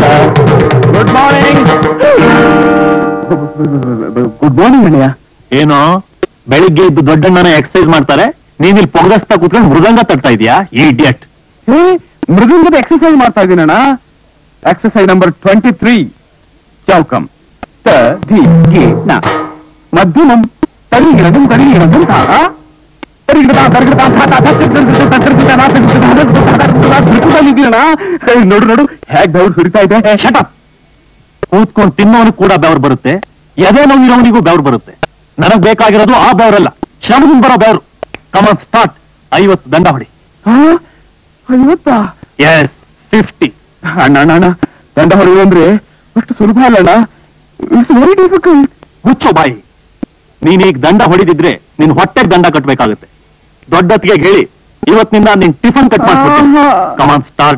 Good morning good morning ಅಣ್ಣಯ್ಯ ಏನೋ ಬೆಳಿಗ್ಗೆ ಇದ್ದು ದೊಡ್ಡಣ್ಣನ ಎಕ್ಸರ್ಸೈಸ್ ಮಾಡ್ತಾರೆ ನೀನ್ ಇಲ್ಲಿ ಪೊಗಸ್ತಾ ಕೂತ್ಕೊಂಡು ಮೃದಂಗ ತಟ್ತಾ ಇದೀಯಾ ಈ ಇಡಿಯಟ್ ಏ ಮೃದಂಗದ ಎಕ್ಸರ್ಸೈಸ್ ಮಾಡ್ತಾ ಇದ್ದೀನಣ್ಣ ಎಕ್ಸರ್ಸೈಸ್ ನಂಬರ್ ಟ್ವೆಂಟಿ ತ್ರೀ ಚೌಕಂ ತ ಧಿ ಗಿ ನ ಮಧ್ಯಮಂ ತರಿಗಿಡದಂ ತರಿಗಿಡದಂ ತಾಳ ತರಿಗಿಡದ ತರಿಗಿಡದ ತಾ ತಾ ತಾ ತಾ ತಾ ತಾ ತಾ ತಾ ತಾ ತಾ ತಾ ತಾ ತ್ರಿಪುಟದಲ್ಲಿದ್ದೀನಣ್ಣ. ಏ, ನೋಡು ನೋಡು ಹೇಗ್ ದೌಡ್ ಸುರಿತಾ ಇದೆ ಶಟಪ್ ಕೂತ್ಕೊಂಡು ತಿನ್ನೋನು ಕೂಡ ಬೆವರು ಬರುತ್ತೆ ಎದೆ ನೋವಿರೋನಿಗೂ ಬೆವರು ಬರುತ್ತೆ ನನಗ್ ಬೇಕಾಗಿರೋದು ಆ ಬೆವರಲ್ಲ ಶ್ರಮದಿಂದ ಬರೋ ಬೆವರು ಕಮನ್ ಸ್ಟಾರ್ಟ್ ಐವತ್ತು ದಂಡ ಹೊಡಿ ಐವತ್ತಾ ಎಸ್ ಫಿಫ್ಟಿ ಅಣ್ಣ ಅಣ್ಣ ಅಣ್ಣ ದಂಡ ಹೊಡೆಯುವುದು ಅಂದ್ರೆ ಅಷ್ಟು ಸುಲಭ ಅಲ್ಲಣ್ಣ ಇಟ್ಸ್ ವೆರಿ ಡಿಫಿಕಲ್ಟ್ ಮುಚ್ಚೋ ಬಾಯಿ ನೀನೀಗ ದಂಡ ಹೊಡಿದಿದ್ರೆ ನಿನ್ ಹೊಟ್ಟೆಗೆ ದಂಡ ಕಟ್ಬೇಕಾಗುತ್ತೆ ದೊಡ್ಡತ್ತಿಗೆ ಹೇಳಿ ಇವತ್ತಿನಿಂದ ನಿನ್ ಟಿಫನ್ ಕಟ್ ಮಾಡ್ಬಿಡ್ತೀನಿ ಆಹಾ. ಕಮಾನ್ ಸ್ಟಾರ್ಟ್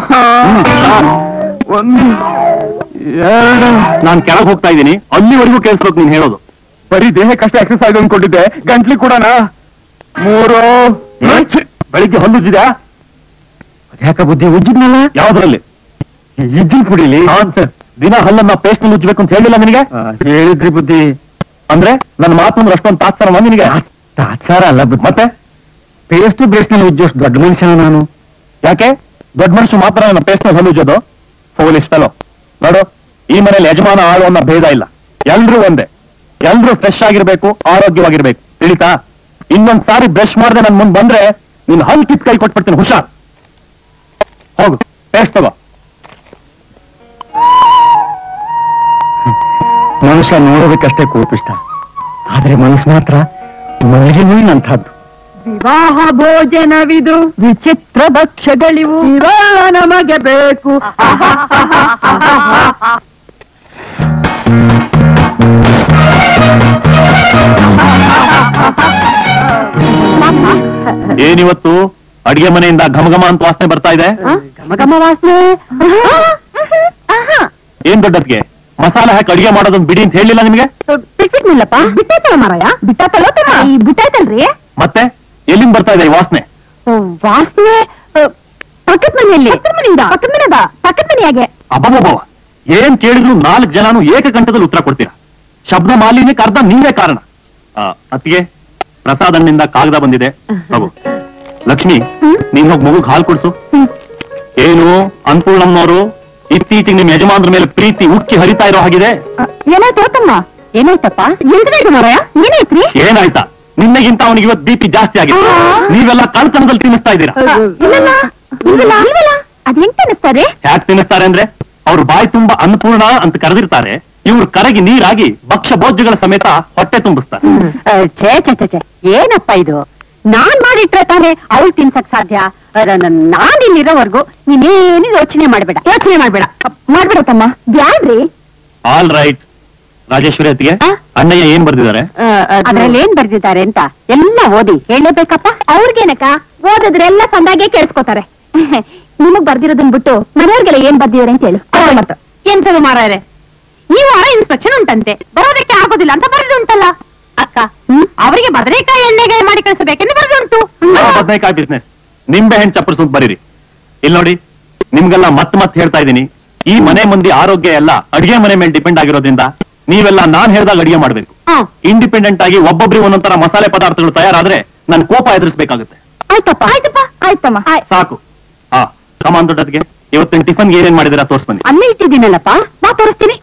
ಒಂದು ಎರಡು ನಾನ್ ಕೆಳಗ್ ಹೋಗ್ತಾ ಇದ್ದೀನಿ ಅಲ್ಲಿವರೆಗೂ ಕೇಳಿಸ್ಬೇಕು ನೀನ್ ಹೇಳೋದು ಬರೀ ದೇಹಕ್ಕಷ್ಟೇ ಎಕ್ಸರ್ಸೈಸ್ ಅನ್ಕೊಂಡಿದ್ದೆ ಗಂಟ್ಲಿ ಕೂಡಣ ಮೂರು ಛೆ, ಬೆಳಿಗ್ಗೆ ಹಲ್ಲುಜ್ಜಿದ್ಯಾ ಯಾಕ ಬುದ್ಧಿ ಉಜ್ಜಿದ್ನಲ್ಲ ಯಾವ್ದ್ರಲ್ಲಿ ಇಜ್ಜಿನ ಕುಡಿಲಿ ದಿನ ಹಲ್ಲನ್ನ ಪೇಸ್ಟ್ ಉಜ್ಬೇಕು ಅಂತ ಹೇಳಿಲ್ಲ ನಿನಗೆ ಹೇಳಿದ್ರಿ ಬುದ್ಧಿ ಅಂದ್ರೆ ನನ್ನ ಮಾತು ಅಂದ್ರೆ ಅಷ್ಟೊಂದು ತಾತ್ಸಾರವ ನಿನಗೆ ತಾತ್ಸಾರ ಅಲ್ಲ ಬುದ್ಧಿ ಮತ್ತೆ ಪೇಸ್ಟ್ ಬ್ರೇಸ್ ನಲ್ಲಿ ಉಜ್ಜೋಷ್ಟು ದೊಡ್ಡ ಮನುಷ್ಯನ ನಾನು ಯಾಕೆ ದೊಡ್ಡ ಮನುಷ್ಯ ಮಾತ್ರ ನನ್ನ ಪೇಸ್ಟ್ ಹಲ್ಲು ಉಜ್ಜೋದು ಫೋಲಿಸ್ ಫೆಲೋ ನೋಡು ಈ ಮನೇಲಿ ಯಜಮಾನ ಆಳು ಅನ್ನೋ ಭೇದ ಇಲ್ಲ ಎಲ್ರೂ ಒಂದೇ ಎಲ್ರೂ ಫ್ರೆಶ್ ಆಗಿರ್ಬೇಕು ಆರೋಗ್ಯವಾಗಿರ್ಬೇಕು ತಿಳಿತಾ ಇನ್ನೊಂದ್ ಸಾರಿ ಬ್ರಷ್ ಮಾಡದೆ ನನ್ ಮುಂದ್ ಬಂದ್ರೆ ನೀನ್ ಹಲ್ ಕಿತ್ ಕೈ ಕೊಟ್ಬಿಡ್ತೀನಿ ಹುಷಾರ್ ಹೋಗು ಪೇಸ್ಟ್ ತಗೋ ಮನುಷ್ಯ ನೋಡೋದಕ್ಕಷ್ಟೇ ಕೋಪಿಷ್ಟ ಆದ್ರೆ ಮನಸ್ಸು ಮಾತ್ರ ಮನಸ್ಸಿನಂಥದ್ದು ವಿವಾಹ ಭೋಜನವಿದು ವಿಚಿತ್ರ ಭಕ್ಷ್ಯಗಳಿವು ಇವೆಲ್ಲ ನಮಗೆ ಬೇಕು ಏನಿವತ್ತು ಅಡಿಗೆ ಮನೆಯಿಂದ ಘಮಘಮ ಅಂತ ವಾಸನೆ ಬರ್ತಾ ಇದೆ ಗಮ ವಾಸನೆ ಏನ್ ದೊಡ್ಡದ್ಗೆ ಮಸಾಲೆ ಹಾಕಿ ಅಡಿಗೆ ಮಾಡೋದನ್ನ ಬಿಡಿ ಅಂತ ಹೇಳಿಲ್ಲ ನಿಮಗೆ ಬಿಟ್ಟಿದ್ನಿಲ್ಲಪ್ಪ ಬಿಟ್ಟಾಯ್ತಲ್ಲ ಮಾರಾಯ ಬಿಟ್ಟಾಯ್ತಲ್ಲ ಈ ಬಿಟ್ಟಾಯ್ತಲ್ರಿ ಮತ್ತೆ ಎಲ್ಲಿಂದ ಬರ್ತಾ ಇದೆ ಈ ವಾಸನೆ ವಾಸನೆ ಪಕ್ಕದ ಮನೆಯಲ್ಲಿ ಮನೆಯಿಂದ ಪಕ್ಕದ ಮನೆದ ಪಕ್ಕದ ಮನೆಯಾಗೆ ಅಬ್ಬಬ್ಬ ಏನ್ ಕೇಳಿದ್ರು ನಾಲ್ಕು ಜನನು ಏಕಕಂಠದಲ್ಲಿ ಉತ್ತರ ಕೊಡ್ತೀರಾ ಶಬ್ದ ಮಾಲಿನ್ಯಕ್ಕೆ ಅರ್ಧ ನೀವೇ ಕಾರಣ ಆ, ಅತ್ತಿಗೆ ಪ್ರಸಾದ್ ಅಣ್ಣಿಂದ ಕಾಗದ ಬಂದಿದೆ ತಗೋ ಲಕ್ಷ್ಮಿ ನೀನ್ ಹೋಗಿ ಮಗುಗ್ ಹಾಲು ಕೊಡ್ಸು ಏನು ಅನ್ಪೂರ್ಣಮ್ನವರು ಇತ್ತೀಚೆಗೆ ನಿಮ್ ಯಜಮಾನ್ರ ಮೇಲೆ ಪ್ರೀತಿ ಉಕ್ಕಿ ಹರಿತಾ ಇರೋ ಹಾಗಿದೆ ಏನಾಯ್ತು ತಮ್ಮ ಏನಾಯ್ತಪ್ಪ ಎಂತನಾಯ್ತು ಮಾರಾಯ ಏನಾಯ್ತ್ರಿ ಏನಾಯ್ತಾ ನಿನ್ನೆಗಿಂತ ಅವನಿಗೆ ಇವತ್ತು ಬಿ ಪಿ ಜಾಸ್ತಿ ಆಗಿದೆ ನೀವೆಲ್ಲ ಕಳ್ತನದಲ್ಲಿ ತಿನ್ನಿಸ್ತಾ ಇದ್ದೀರಾ ಇಲ್ಲಲ್ಲ ಇಲ್ವಲ್ಲ ಇಲ್ವಲ್ಲ ಅದ್ ಹೆಂಗ್ ಅನಿಸ್ತಾರೆ ಯಾಕೆ ತಿನ್ನಿಸ್ತಾರೆ ಅಂದ್ರೆ ಅವ್ರ ಬಾಯಿ ತುಂಬಾ ಅನ್ನಪೂರ್ಣ ಅಂತ ಕರೆದಿರ್ತಾರೆ ಇವ್ರು ಕರಗಿ ನೀರಾಗಿ ಭಕ್ಷ್ಯ ಭೋಜ್ಯಗಳ ಸಮೇತ ಹೊಟ್ಟೆ ತುಂಬಿಸ್ತಾರೆ ಛೇ ಛೇ ಛೇ ಛೇ ಏನಪ್ಪ ಇದು ನಾನ್ ಮಾಡಿಟ್ರೆ ತಾನೇ ಅವ್ಳು ತಿನ್ಸಕ್ ಸಾಧ್ಯ ಅದ ನನ್- ನಾನ್ ಇಲ್ಲಿರೋವರೆಗೂ ನೀನೇನು ಯೋಚನೆ ಮಾಡ್ಬೇಡ ಯೋಚನೆ ಮಾಡ್ಬೇಡ ಮಾಡ್ಬೇಡ ತಮ್ಮ ಬ್ಯಾಡ್ರಿ ಆಲ್ ರೈಟ್ ರಾಜೇಶ್ವರಿ ಅತ್ತಿಗೆ ಆ? ಅಣ್ಣಯ್ಯ ಏನ್ ಬರ್ದಿದ್ದಾರೆ ಅದ್ರಲ್ಲಿ ಏನ್ ಬರ್ದಿದ್ದಾರೆ ಅಂತ ಎಲ್ಲ ಓದಿ ಹೇಳಬೇಕಪ್ಪ ಅವ್ರಿಗೇನಕ್ಕ ಓದಿದ್ರೆ ಎಲ್ಲ ಸಂದಾಗೆ ಕೇಳಿಸ್ಕೊತಾರೆ ನಿಮಗ್ ಬರ್ದಿರೋದನ್ ಬಿಟ್ಟು ಮನೆಯವ್ರಿಗೆಲ್ಲ ಏನ್ ಬರ್ದಿದ್ದಾರೆ ಅಂತ ಹೇಳು ಮತ್ತೆ ಎಂತದು ಮಾರಾಯರೆ ಈ ವಾರ ಇನ್ಸ್ಪೆಕ್ಷನ್ ಉಂಟಂತೆ ಬರೋದಕ್ಕೆ ಆಗೋದಿಲ್ಲ ಅಂತ ಬರೆದು ಉಂಟಲ್ಲ ಅಕ್ಕ ಅವರಿಗೆ ಬದನೆಕಾಯಿ ಎಣ್ಣೆಗೆ ಮಾಡಿ ಕಳಿಸಬೇಕೆಂದು ಬರೆದು ಉಂಟು ಬದನೆಕಾಯಿ ಬಿಸ್ನೆಸ್ ನಿಂಬೆ ಹಣ್ಣು ಚಪ್ಪರ್ಸು ಅಂತ ಬರೀರಿ ಇಲ್ಲಿ ನೋಡಿ ನಿಮ್ಗೆಲ್ಲ ಮತ್ ಮತ್ ಹೇಳ್ತಾ ಇದ್ದೀನಿ ಈ ಮನೆ ಮಂದಿ ಆರೋಗ್ಯ ಎಲ್ಲ ಅಡಿಗೆ ಮನೆ ಮೇಲೆ ಡಿಪೆಂಡ್ ಆಗಿರೋದ್ರಿಂದ ನೀವೆಲ್ಲ ನಾನ್ ಹೇಳ್ದಾಗ ಅಡಿಗೆ ಮಾಡ್ಬೇಕು ಹ್ಮ್. ಇಂಡಿಪೆಂಡೆಂಟ್ ಆಗಿ ಒಬ್ಬೊಬ್ರಿಗೆ ಒಂದೊಂದರ ಮಸಾಲೆ ಪದಾರ್ಥಗಳು ತಯಾರಾದ್ರೆ ನನ್ ಕೋಪ ಎದುರಿಸಬೇಕಾಗುತ್ತೆ ಆಯ್ತಪ್ಪ ಆಯ್ತಪ್ಪ ಆಯ್ತಮ್ಮ ಸಾಕು ಹಾ ಕಮಾನ್ ದೊಡ್ಡದ್ಗೆ ಇವತ್ತಿನ ಟಿಫನ್ಗೆ ಏನೇನ್ ಮಾಡಿದಿರಾ ತೋರ್ಸ್ ಬನ್ನಿ ಅಲ್ಲೇ ಇಟ್ಟಿದ್ದೀನಲ್ಲಪ್ಪ ನಾ ತೋರಿಸ್ತೀನಿ